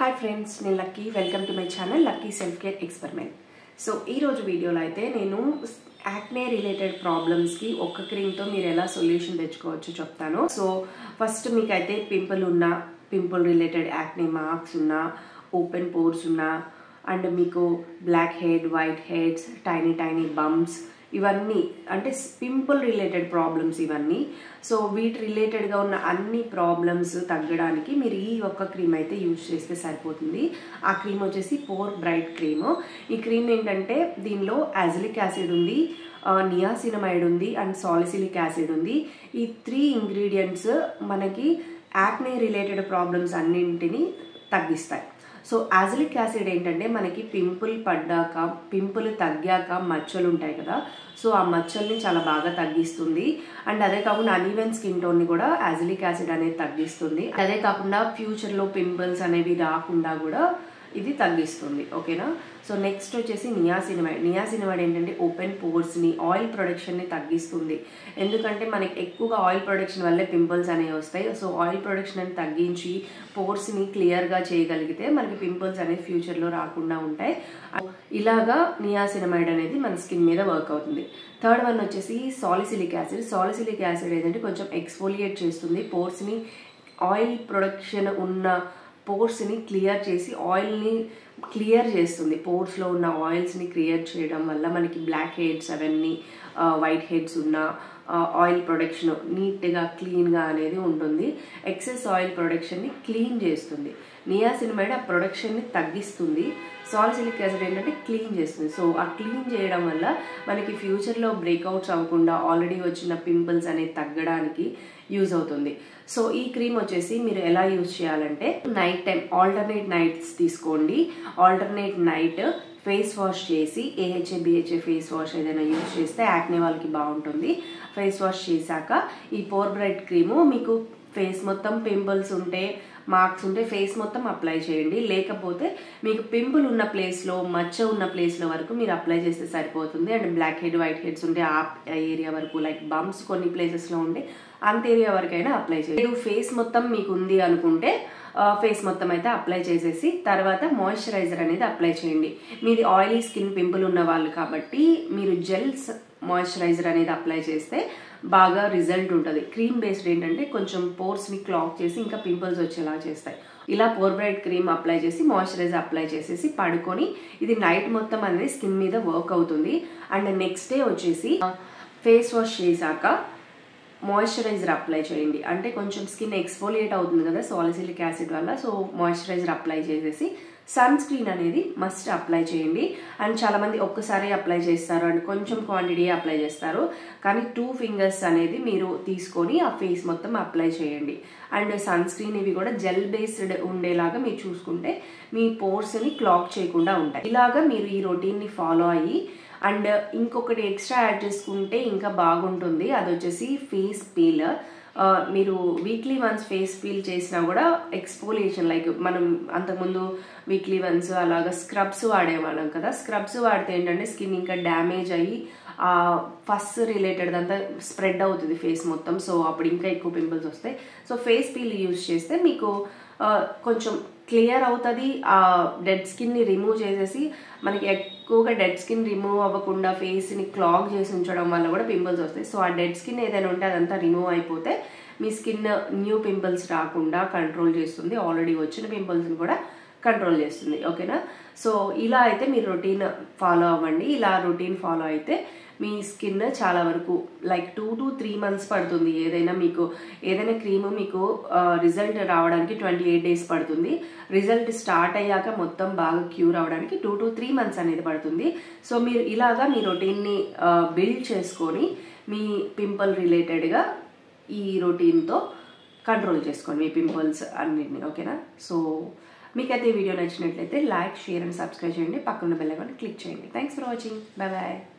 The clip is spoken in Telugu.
హాయ్ ఫ్రెండ్స్ నేను Lucky welcome to my channel Lucky self care experiment so ఈ రోజు వీడియోలో అయితే నేను యాక్నే రిలేటెడ్ ప్రాబ్లమ్స్కి ఒక్క క్రీమ్తో మీరు ఎలా సొల్యూషన్ తెచ్చుకోవచ్చు చెప్తాను సో ఫస్ట్ మీకైతే పింపుల్ ఉన్న పింపుల్ రిలేటెడ్ యాక్నే మార్క్స్ ఉన్న ఓపెన్ పోర్స్ ఉన్న అండ్ మీకు blackhead whiteheads tiny tiny bumps ఇవన్నీ అంటే పింపుల్ రిలేటెడ్ ప్రాబ్లమ్స్ ఇవన్నీ సో వీటి రిలేటెడ్గా ఉన్న అన్ని ప్రాబ్లమ్స్ తగ్గడానికి మీరు ఈ ఒక్క క్రీమ్ అయితే యూజ్ చేస్తే సరిపోతుంది ఆ క్రీమ్ వచ్చేసి పోర్ బ్రైట్ క్రీమ్ ఈ క్రీమ్ ఏంటంటే దీనిలో యాజిలిక్ యాసిడ్ ఉంది నియాసినమైడ్ ఉంది అండ్ సాలిసిలిక్ యాసిడ్ ఉంది ఈ త్రీ ఇంగ్రీడియంట్స్ మనకి యాక్నే రిలేటెడ్ ప్రాబ్లమ్స్ అన్నింటినీ తగ్గిస్తాయి సో యాజిలిక్ యాసిడ్ ఏంటంటే మనకి పింపుల్ పడ్డాక పింపుల్ తగ్గాక మచ్చలు ఉంటాయి కదా సో ఆ మచ్చల్ని చాలా బాగా తగ్గిస్తుంది అండ్ అదే కాకుండా అనీవెన్ స్కిన్ టోన్ని కూడా యాజిలిక్ యాసిడ్ అనేది తగ్గిస్తుంది అదే కాకుండా ఫ్యూచర్లో పింపుల్స్ అనేవి రాకుండా కూడా ఇది తగ్గిస్తుంది ఓకేనా సో నెక్స్ట్ వచ్చేసి నియాసినమైడ్ నియాసినమైడ్ ఏంటంటే ఓపెన్ పోర్స్ని ఆయిల్ ప్రొడక్షన్ని తగ్గిస్తుంది ఎందుకంటే మనకి ఎక్కువగా ఆయిల్ ప్రొడక్షన్ వల్లే పింపుల్స్ అనేవి వస్తాయి సో ఆయిల్ ప్రొడక్షన్ అని తగ్గించి పోర్స్ని క్లియర్గా చేయగలిగితే మనకి పింపుల్స్ అనేది ఫ్యూచర్లో రాకుండా ఉంటాయి ఇలాగా నియాసినమైడ్ అనేది మన స్కిన్ మీద వర్క్ అవుతుంది థర్డ్ వన్ వచ్చేసి సాలిసిలిక్ యాసిడ్ సాలిసిలిక్ యాసిడ్ ఏంటంటే కొంచెం ఎక్స్ఫోలియేట్ చేస్తుంది పోర్స్ని ఆయిల్ ప్రొడక్షన్ ఉన్న పోర్స్ని క్లియర్ చేసి ఆయిల్ని క్లియర్ చేస్తుంది పోర్స్లో ఉన్న ఆయిల్స్ని క్లియర్ చేయడం వల్ల మనకి బ్లాక్ హెడ్స్ అవన్నీ వైట్ హెడ్స్ ఉన్న ఆయిల్ ప్రొడక్షన్ నీట్గా క్లీన్గా అనేది ఉంటుంది ఎక్సెస్ ఆయిల్ ప్రొడక్షన్ని క్లీన్ చేస్తుంది నియాసినమైడ్ ఆ ప్రొడక్షన్ని తగ్గిస్తుంది సాలిసిలిక్ యాసిడ్ ఏంటంటే క్లీన్ చేస్తుంది సో ఆ క్లీన్ చేయడం వల్ల మనకి ఫ్యూచర్లో బ్రేక్అవుట్స్ అవ్వకుండా ఆల్రెడీ వచ్చిన పింపుల్స్ అనేది తగ్గడానికి యూజ్ అవుతుంది సో ఈ క్రీమ్ వచ్చేసి మీరు ఎలా యూజ్ చేయాలంటే నైట్ టైం ఆల్టర్నేట్ నైట్స్ తీసుకోండి ఆల్టర్నేట్ నైట్ ఫేస్ వాష్ చేసి ఏహెచ్ఏ బిహెచ్ఏ ఫేస్ వాష్ ఏదైనా యూజ్ చేస్తే యాక్నే వాళ్ళకి బాగుంటుంది ఫేస్ వాష్ చేశాక ఈ పోర్ బ్రైట్ క్రీము మీకు ఫేస్ మొత్తం పింపుల్స్ ఉంటే మార్క్స్ ఉంటే ఫేస్ మొత్తం అప్లై చేయండి లేకపోతే మీకు పింపుల్ ఉన్న ప్లేస్లో మచ్చ ఉన్న ప్లేస్లో వరకు మీరు అప్లై చేస్తే సరిపోతుంది and blackhead whiteheads ఉంటే ఆ ఏరియా వరకు లైక్ బంప్స్ కొన్ని ప్లేసెస్లో ఉంటే అంత ఏరియా వరకైనా అప్లై చేయండి ఫేస్ మొత్తం మీకు ఉంది అనుకుంటే ఫేస్ మొత్తం అయితే అప్లై చేసేసి తర్వాత మాయిశ్చరైజర్ అనేది అప్లై చేయండి మీది ఆయిలీ స్కిన్ పింపుల్ ఉన్న వాళ్ళు కాబట్టి మీరు జెల్స్ మాయిశ్చరైజర్ అనేది అప్లై చేస్తే బాగా రిజల్ట్ ఉంటుంది క్రీమ్ బేస్డ్ ఏంటంటే కొంచెం పోర్స్ని క్లాక్ చేసి ఇంకా పింపుల్స్ వచ్చేలా చేస్తాయి ఇలా పోర్ బ్రైట్ క్రీమ్ అప్లై చేసి మాయిశ్చరైజర్ అప్లై చేసేసి పడుకొని ఇది నైట్ మొత్తం అనేది స్కిన్ మీద వర్క్ అవుతుంది అండ్ నెక్స్ట్ డే వచ్చేసి ఫేస్ వాష్ చేశాక మాయిశ్చరైజర్ అప్లై చేయండి అంటే కొంచెం స్కిన్ ఎక్స్ఫోలియేట్ అవుతుంది కదా సాలిసిలిక్ యాసిడ్ వల్ల సో మాయిశ్చరైజర్ అప్లై చేసేసి సన్ స్క్రీన్ అనేది మస్ట్ అప్లై చేయండి అండ్ చాలామంది ఒక్కసారి అప్లై చేస్తారు అండ్ కొంచెం క్వాంటిటీ అప్లై చేస్తారు కానీ టూ ఫింగర్స్ అనేది మీరు తీసుకొని ఆ ఫేస్ మొత్తం అప్లై చేయండి అండ్ సన్ స్క్రీన్ ఇవి కూడా జెల్ బేస్డ్ ఉండేలాగా మీరు చూసుకుంటే మీ పోర్స్ని క్లాక్ చేయకుండా ఉంటాయి ఇలాగా మీరు ఈ రొటీన్ని ఫాలో అయ్యి అండ్ ఇంకొకటి ఎక్స్ట్రా యాడ్ చేసుకుంటే ఇంకా బాగుంటుంది అది వచ్చేసి ఫేస్ పీల్ మీరు వీక్లీ వన్స్ ఫేస్ పీల్ చేసినా కూడా ఎక్స్పోలియేషన్ లైక్ మనం అంతకుముందు వీక్లీ వన్స్ అలాగా స్క్రబ్స్ వాడేవాళ్ళం కదా స్క్రబ్స్ వాడితే ఏంటంటే స్కిన్ ఇంకా డ్యామేజ్ అయ్యి ఫస్ట్ రిలేటెడ్ అంతా స్ప్రెడ్ అవుతుంది ఫేస్ మొత్తం సో అప్పుడు ఇంకా ఎక్కువ పింపుల్స్ వస్తాయి సో ఫేస్ పీల్ యూజ్ చేస్తే మీకు కొంచెం క్లియర్ అవుతుంది ఆ డెడ్ స్కిన్ని రిమూవ్ చేసేసి మనకి ఎక్కువగా డెడ్ స్కిన్ రిమూవ్ అవ్వకుండా ఫేస్ని క్లాగ్ చేసి ఉంచడం వల్ల కూడా పింపుల్స్ వస్తాయి సో ఆ డెడ్ స్కిన్ ఏదైనా ఉంటే అదంతా రిమూవ్ అయిపోతే మీ స్కిన్ న్యూ పింపుల్స్ రాకుండా కంట్రోల్ చేస్తుంది ఆల్రెడీ వచ్చిన పింపుల్స్ని కూడా కంట్రోల్ చేస్తుంది ఓకేనా సో ఇలా అయితే మీరు రొటీన్ ఫాలో అవ్వండి ఇలా రొటీన్ ఫాలో అయితే మీ స్కిన్ చాలా వరకు like two to three months పడుతుంది ఏదైనా మీకు ఏదైనా క్రీమ్ మీకు రిజల్ట్ రావడానికి ట్వంటీ ఎయిట్ డేస్ పడుతుంది రిజల్ట్ స్టార్ట్ అయ్యాక మొత్తం బాగా క్యూర్ అవడానికి టూ టు త్రీ మంత్స్ అనేది పడుతుంది సో మీరు ఇలాగా మీ రొటీన్ని బిల్డ్ చేసుకొని మీ పింపుల్ రిలేటెడ్గా ఈ రొటీన్తో కంట్రోల్ చేసుకోండి మీ పింపుల్స్ అన్నిటిని ఓకేనా సో మీకైతే ఈ వీడియో నచ్చినట్లయితే లైక్ షేర్ అండ్ సబ్స్క్రైబ్ చేయండి పక్కన బెల్ ఐకాన్ క్లిక్ చేయండి thanks for watching bye bye